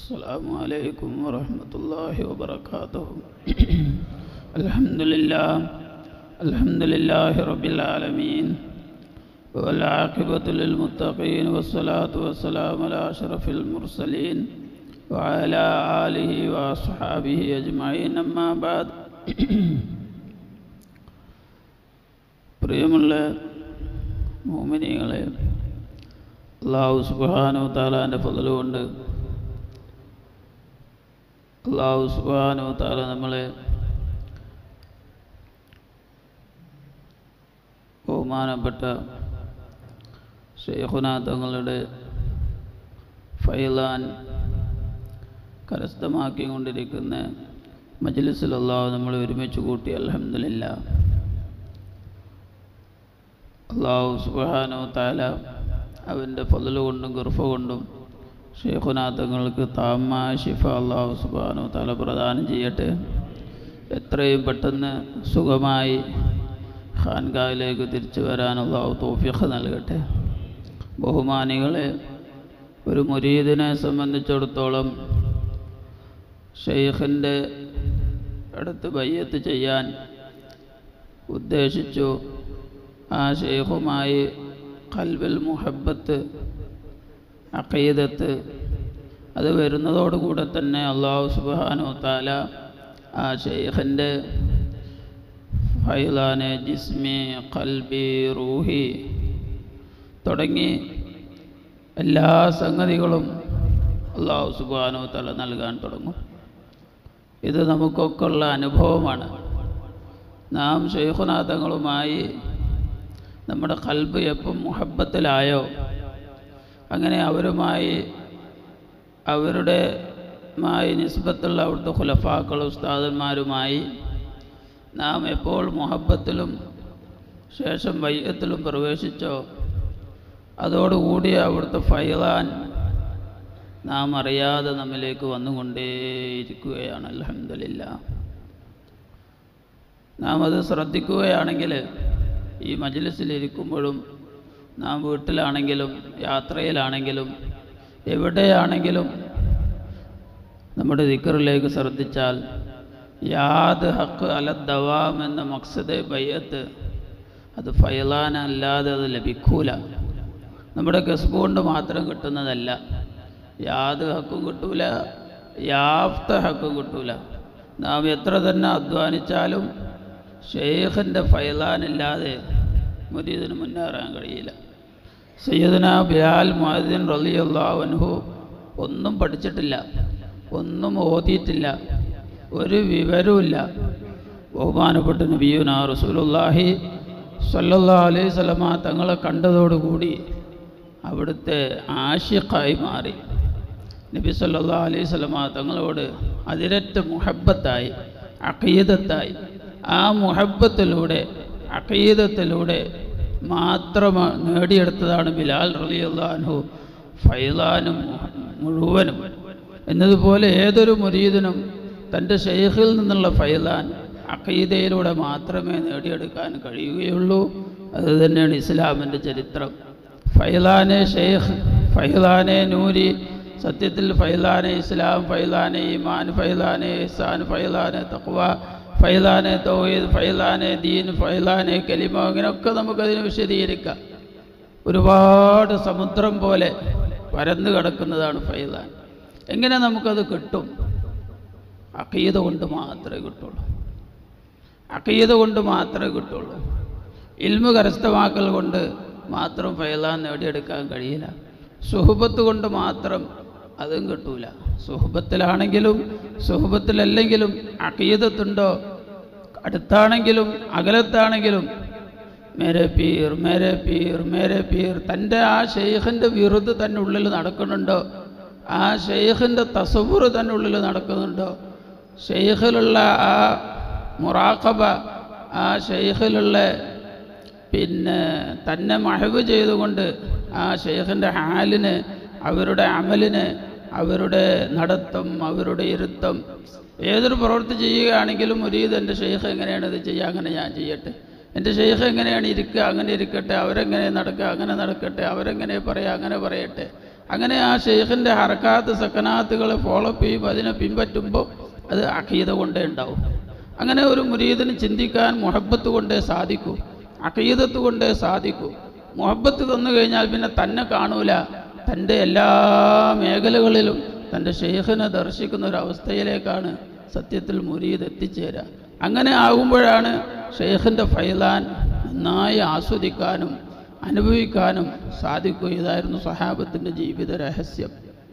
السلام عليكم ورحمة الله وبركاته الحمد لله الحمد لله رب العالمين والعاقبة للمتقين والصلاة والسلام على أشرف المرسلين وعلى آله وأصحابه أجمعين أما بعد പ്രിയമുള്ള മോമിനികളെ അള്ളാഹു സുബാനു താലാൻ്റെ ഫതലുകൊണ്ട് അള്ളാഹു സുബാനു താല നമ്മളെ ബഹുമാനപ്പെട്ട ഷെയ്ഖുന തങ്ങളുടെ ഫൈലാൻ കരസ്ഥമാക്കിക്കൊണ്ടിരിക്കുന്ന മജ്ലിസിൽ അള്ളാഹു നമ്മൾ ഒരുമിച്ച് കൂട്ടി അലഹമില്ല അള്ളാഹു സുബാനോ താല അവൻ്റെ ഫതല് കൊണ്ടും ഗർഭ കൊണ്ടും ഷെയ്ഖുനാഥങ്ങൾക്ക് താമ ഷിഫ അള്ളാഹു സുബാനോ താല പ്രദാനം ചെയ്യട്ടെ എത്രയും പെട്ടെന്ന് സുഖമായി ഖാൻഗാഹിലേക്ക് തിരിച്ചു വരാൻ അള്ളാഹു തോഫിഖ് നൽകട്ടെ ബഹുമാനികളെ ഒരു മുരീദിനെ സംബന്ധിച്ചിടത്തോളം ഷെയ്ഖിൻ്റെ അടുത്ത് ബയ്യത്ത് ചെയ്യാൻ ഉദ്ദേശിച്ചു ആ ഷെയ്ഖുമായി കൽബിൽ മുഹബത്ത് അക്കീദത്ത് അത് വരുന്നതോടുകൂടെ തന്നെ അള്ളാഹു സുബാനു താല ആ ഷെയ്ഖിൻ്റെ ഫൈലാനെ ജിസ്മി കൽബി റൂഹി തുടങ്ങി എല്ലാ സംഗതികളും അള്ളാഹു സുബാനു തല നൽകാൻ തുടങ്ങും ഇത് നമുക്കൊക്കെ ഉള്ള അനുഭവമാണ് നാം ഷെയ്ഖുനാഥങ്ങളുമായി നമ്മുടെ കൽബ് എപ്പം മുഹബത്തിലായോ അങ്ങനെ അവരുമായി അവരുടെ മായി നിസ്ബത്തുള്ള അവിടുത്തെ ഖുലഫാക്കൾ ഉസ്താദന്മാരുമായി നാം എപ്പോൾ മുഹബത്തിലും ശേഷം വയ്യത്തിലും പ്രവേശിച്ചോ അതോടുകൂടി അവിടുത്തെ ഫൈലാൻ നാം അറിയാതെ നമ്മിലേക്ക് വന്നുകൊണ്ടേയിരിക്കുകയാണ് അലഹമില്ല നാം അത് ശ്രദ്ധിക്കുകയാണെങ്കിൽ ഈ മജ്ലിസിലിരിക്കുമ്പോഴും നാം വീട്ടിലാണെങ്കിലും യാത്രയിലാണെങ്കിലും എവിടെയാണെങ്കിലും നമ്മുടെ ദിക്കറിലേക്ക് ശ്രദ്ധിച്ചാൽ യാത് ഹക്ക് അലദ്ദവാം എന്ന മക്സദ് ബയ്യത്ത് അത് ഫൈലാനല്ലാതെ അത് ലഭിക്കൂല നമ്മുടെ ഗസ്ബ് കൊണ്ട് മാത്രം കിട്ടുന്നതല്ല യാത് ഹക്കും കിട്ടൂല യാഫ്ത ഹക്കും കിട്ടൂല നാം എത്ര തന്നെ അധ്വാനിച്ചാലും ഷെയ്ഖിൻ്റെ ഫൈലാനില്ലാതെ മുരീദിന് മുന്നേറാൻ കഴിയില്ല സയ്യദന ബിലാൽ മുഹദ്ദീൻ റളിയല്ലാഹു അൻഹു ഒന്നും പഠിച്ചിട്ടില്ല ഒന്നും ഓതിയിട്ടില്ല ഒരു വിവരവുമില്ല ബഹുമാനപ്പെട്ട നബിയുന റസൂലുള്ളാഹി സല്ലല്ലാഹു അലൈഹി സ്വലമ തങ്ങളെ കണ്ടതോടുകൂടി അവിടുത്തെ ആഷിഖായി മാറി നബി സല്ലല്ലാഹു അലൈഹി സ്വലമ തങ്ങളോട് അതിരറ്റ മുഹബത്തായി അഖീദത്തായി ആ മുഹബത്തിലൂടെ അഖീദത്തിലൂടെ മാത്രം നേടിയെടുത്തതാണ് ബിലാൽ റളിയല്ലാഹു ഫൈലാനും മുഴുവനും എന്നതുപോലെ ഏതൊരു മുരീദിനും തൻ്റെ ഷെയ്ഖിൽ നിന്നുള്ള ഫൈലാൻ അഖീദയിലൂടെ മാത്രമേ നേടിയെടുക്കാൻ കഴിയുകയുള്ളൂ അത് തന്നെയാണ് ഇസ്ലാമിൻ്റെ ചരിത്രം ഫൈലാനെ ഷെയ്ഖ് ഫൈലാനെ നൂരി സത്യത്തിൽ ഫൈലാനെ ഇസ്ലാം ഫൈലാനെ ഈമാൻ ഫൈലാനെ ഇഹ്സാൻ ഫൈലാനെ തഖ്വ ഫൈലാനെ തൗഹീദ് ഫൈലാനെ ദീൻ ഫൈലാനെ കലിമ അങ്ങനെയൊക്കെ നമുക്കതിന് വിശദീകരിക്കാം ഒരുപാട് സമുദ്രം പോലെ പരന്നു കിടക്കുന്നതാണ് ഫൈലാൻ എങ്ങനെ നമുക്കത് കിട്ടും അക്കീത കൊണ്ട് മാത്രമേ കിട്ടുള്ളൂ അക്കീത കൊണ്ട് മാത്രമേ കിട്ടുള്ളൂ ഇൽമു കരസ്ഥമാക്കൽ കൊണ്ട് മാത്രം ഫൈലാൻ നേടിയെടുക്കാൻ കഴിയില്ല സുഹബത്ത് കൊണ്ട് മാത്രം അതും കിട്ടൂല സുഹബത്തിലാണെങ്കിലും സുഹബത്തിലല്ലെങ്കിലും അക്കീതത്തുണ്ടോ അടുത്താണെങ്കിലും അകലത്താണെങ്കിലും മേരെ പീർ മേരെ പീർ മേരെ പീർ തൻ്റെ ആ ഷെയ്ഖിൻ്റെ വിറുത് തന്നെ ഉള്ളിൽ നടക്കുന്നുണ്ടോ ആ ഷെയ്ഖിൻ്റെ തസവുർ തന്നെ ഉള്ളിൽ നടക്കുന്നുണ്ടോ ഷെയ്ഖിലുള്ള ആ മുറാഖബ ആ ഷെയ്ഖിലുള്ള പിന്നെ തന്നെ മഹവ് ചെയ്തുകൊണ്ട് ആ ഷെയ്ഖിൻ്റെ ഹാലിന് അവരുടെ അമലിന് അവരുടെ നടത്തം അവരുടെ ഇരുത്തം ഏതൊരു പ്രവൃത്തി ചെയ്യുകയാണെങ്കിലും മുരീദ് എൻ്റെ ഷെയ്ഖ് എങ്ങനെയാണ് ഇത് ചെയ്യുക അങ്ങനെ ഞാൻ ചെയ്യട്ടെ എൻ്റെ ഷെയ്ഖ് എങ്ങനെയാണ് ഇരിക്കുക അങ്ങനെ ഇരിക്കട്ടെ അവരെങ്ങനെ നടക്കുക അങ്ങനെ നടക്കട്ടെ അവരെങ്ങനെ പറയുക അങ്ങനെ പറയട്ടെ അങ്ങനെ ആ ഷെയ്ഖിൻ്റെ ഹറക്കാത്ത് സക്കനാത്തുകളെ ഫോളോ ചെയ്യും അതിനെ പിൻപറ്റുമ്പോൾ അത് അഖീദ കൊണ്ടേ ഉണ്ടാവും അങ്ങനെ ഒരു മുരീദിന് ചിന്തിക്കാൻ മുഹബത്ത് കൊണ്ടേ സാധിക്കൂ അഖീദത്ത് കൊണ്ടേ സാധിക്കൂ മുഹബത്ത് തന്നു കഴിഞ്ഞാൽ പിന്നെ തന്നെ കാണൂല തൻ്റെ എല്ലാ മേഖലകളിലും തൻ്റെ ഷെയ്ഖിനെ ദർശിക്കുന്ന ഒരു അവസ്ഥയിലേക്കാണ് സത്യത്തിൽ മുരീദ് എത്തിച്ചേരുക അങ്ങനെ ആകുമ്പോഴാണ് ഷെയ്ഖിൻ്റെ ഫൈലാൻ നന്നായി ആസ്വദിക്കാനും അനുഭവിക്കാനും സാധിക്കും ഇതായിരുന്നു സ്വഹാബത്തിൻ്റെ ജീവിത രഹസ്യം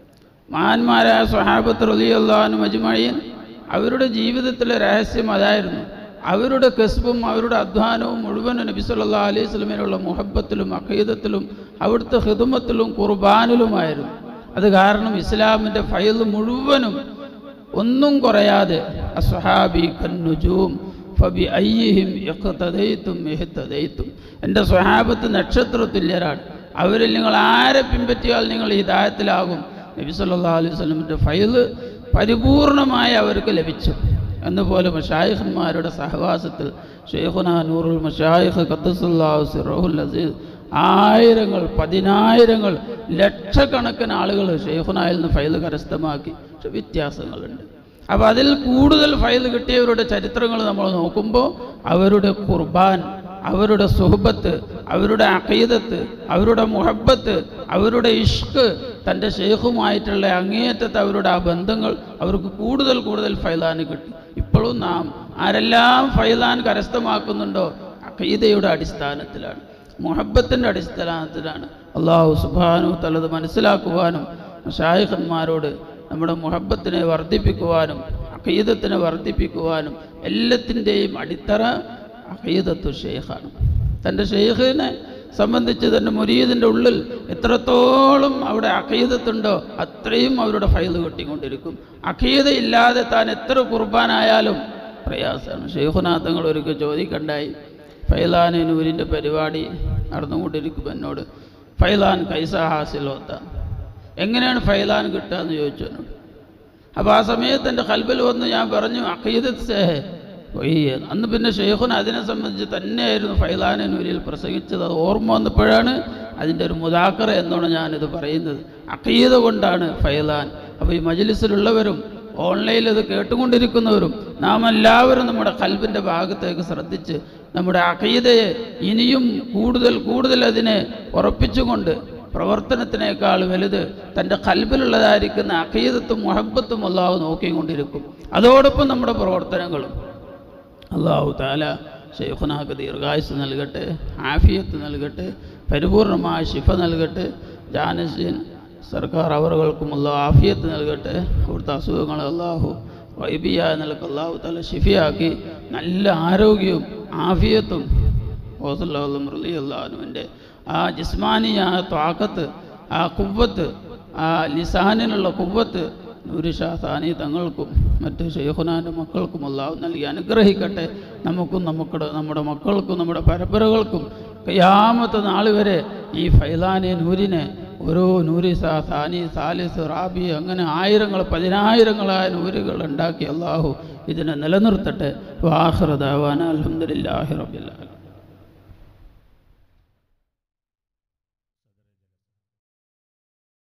മഹാന്മാരായ സ്വഹാബത്ത് റലിയല്ലാനും അജ്മഴീൻ അവരുടെ ജീവിതത്തിലെ രഹസ്യം അതായിരുന്നു അവരുടെ കസ്ബും അവരുടെ അധ്വാനവും മുഴുവനും നബി സല്ലാ അലൈഹി സ്വലമിനുള്ള മുഹബത്തിലും അഖീദത്തിലും അവിടുത്തെ ഹിദുമത്തിലും കുർബാനിലുമായിരുന്നു അത് കാരണം ഇസ്ലാമിൻ്റെ ഫയൽ മുഴുവനും ഒന്നും കുറയാതെ അസ്ഹാബി കന്നുജൂം ഫബി അയ്യിഹിം യഖ്തദൈതും ഇഹ്തദൈതും എൻ്റെ സ്വഹാബത്ത് നക്ഷത്രതുല്യരാണ് അവരിൽ നിങ്ങൾ ആരെ പിൻപറ്റിയാൽ നിങ്ങൾ ഹിദായത്തിലാകും നബി സല്ലല്ലാഹു അലൈഹി വസല്ലമിൻ്റെ ഫൈല് പരിപൂർണമായി അവർക്ക് ലഭിച്ചു എന്നുപോലെ മഷായിഖന്മാരുടെ സഹവാസത്തിൽ ഷെയ്ഖുന നൂറുൽ മഷായിഖ് ഖദ്ദസുല്ലാഹു സിറഹുൽ അസീസ് ആയിരങ്ങൾ പതിനായിരങ്ങൾ ലക്ഷക്കണക്കിന് ആളുകൾ ഷെയ്ഖുനായിൽ നിന്ന് ഫയൽ കരസ്ഥമാക്കി പക്ഷെ വ്യത്യാസങ്ങളുണ്ട് അപ്പോൾ അതിൽ കൂടുതൽ ഫയൽ കിട്ടിയവരുടെ ചരിത്രങ്ങൾ നമ്മൾ നോക്കുമ്പോൾ അവരുടെ കുർബാൻ അവരുടെ സുഹബത്ത് അവരുടെ അഖീദത്ത് അവരുടെ മുഹബത്ത് അവരുടെ ഇഷ്ക് തൻ്റെ ഷെയ്ഖുമായിട്ടുള്ള അങ്ങേയറ്റത്തെ അവരുടെ ആ ബന്ധങ്ങൾ അവർക്ക് കൂടുതൽ കൂടുതൽ ഫൈലാന് കിട്ടി ഇപ്പോഴും നാം ആരെല്ലാം ഫൈലാൻ കരസ്ഥമാക്കുന്നുണ്ടോ അഖീദയുടെ അടിസ്ഥാനത്തിലാണ് മുഹബത്തിൻ്റെ അടിസ്ഥാനത്തിലാണ് അള്ളാഹു സുബാനു തലത് മനസ്സിലാക്കുവാനും ഷായിഖന്മാരോട് നമ്മുടെ മുഹബത്തിനെ വർദ്ധിപ്പിക്കുവാനും അഖീദത്തിനെ വർദ്ധിപ്പിക്കുവാനും എല്ലാത്തിൻ്റെയും അടിത്തറ അഖീദത്തു ഷെയ്ഖാണ് തൻ്റെ ഷെയ്ഖിനെ സംബന്ധിച്ച് തൻ്റെ മുരീദിൻ്റെ ഉള്ളിൽ എത്രത്തോളം അവിടെ അഖീദത്തുണ്ടോ അത്രയും അവരുടെ ഫൈൽ കിട്ടിക്കൊണ്ടിരിക്കും അഖീദ ഇല്ലാതെ താൻ എത്ര കുർബാനായാലും പ്രയാസമാണ് ഷെയ്ഖുനാഥങ്ങൾ ഒരിക്കൽ ചോദിക്കണ്ടായി ഫൈലാൻ നൂരിൻ്റെ പരിപാടി നടന്നുകൊണ്ടിരിക്കും എന്നോട് ഫൈലാൻ കൈസ ഹാസിലോത്ത എങ്ങനെയാണ് ഫൈലാൻ കിട്ടുക എന്ന് ചോദിച്ചു എന്നോട് അപ്പോൾ ആ സമയത്ത് എൻ്റെ കൽബിൽ വന്ന് ഞാൻ പറഞ്ഞു അഖീദത്ത് സേഹ് അന്ന് പിന്നെ ഷെയ്ഖുൻ അതിനെ സംബന്ധിച്ച് തന്നെയായിരുന്നു ഫൈലാനെ നൂരിൽ പ്രസംഗിച്ചത് അത് ഓർമ്മ വന്നപ്പോഴാണ് അതിൻ്റെ ഒരു മുതാക്കറ എന്നാണ് ഞാനിത് പറയുന്നത് അഖീദ കൊണ്ടാണ് ഫൈലാൻ അപ്പോൾ ഈ മജ്ലിസിലുള്ളവരും ഓൺലൈനിൽ ഇത് കേട്ടുകൊണ്ടിരിക്കുന്നവരും നാം എല്ലാവരും നമ്മുടെ കൽബിൻ്റെ ഭാഗത്തേക്ക് ശ്രദ്ധിച്ച് നമ്മുടെ അഖീദയെ ഇനിയും കൂടുതൽ കൂടുതൽ അതിനെ ഉറപ്പിച്ചുകൊണ്ട് പ്രവർത്തനത്തിനേക്കാൾ വലുത് തൻ്റെ കൽബിലുള്ളതായിരിക്കുന്ന അഖീദത്തും മുഹബത്തും അള്ളാഹു നോക്കിക്കൊണ്ടിരിക്കും അതോടൊപ്പം നമ്മുടെ പ്രവർത്തനങ്ങളും അള്ളാഹു താല ഷെയ്ഖുനാക്ക് ദീർഘായുസ് നൽകട്ടെ ആഫിയത്ത് നൽകട്ടെ പരിപൂർണമായ ശിഫ നൽകട്ടെ ജാനസീൻ സർക്കാർ അവറുകൾക്കും അള്ളാഹു ആഫിയത്ത് നൽകട്ടെ അവിടുത്തെ അസുഖങ്ങൾ അള്ളാഹു വൈബിയായ നിലക്ക് അള്ളാഹു താല ഷിഫിയാക്കി നല്ല ആരോഗ്യവും ആഫിയത്തും ഓസല്ലാഹും റലി അള്ളാഹുവിൻ്റെ ആ ജിസ്മാനിയായ ത്വാക്കത്ത് ആ കുവ്വത്ത് ആ ലിസാനിനുള്ള കുവ്വത്ത് നൂരിഷാ സാനി തങ്ങൾക്കും മറ്റ് ഷെയ്ഖുനാൻ്റെ മക്കൾക്കും അള്ളാഹു നൽകി അനുഗ്രഹിക്കട്ടെ നമുക്കും നമുക്കുടെ നമ്മുടെ മക്കൾക്കും നമ്മുടെ പരമ്പരകൾക്കും കയ്യാമത്തെ നാൾ വരെ ഈ ഫൈലാനെ നൂരിനെ ഓരോ നൂരിസ സാനി സാലിസ് റാബി അങ്ങനെ ആയിരങ്ങൾ പതിനായിരങ്ങളായ നൂരുകൾ ഉണ്ടാക്കി അള്ളാഹു ഇതിനെ നിലനിർത്തട്ടെ വാഹൃദാവാന അലഹദില്ലാഹി റബില്ലാ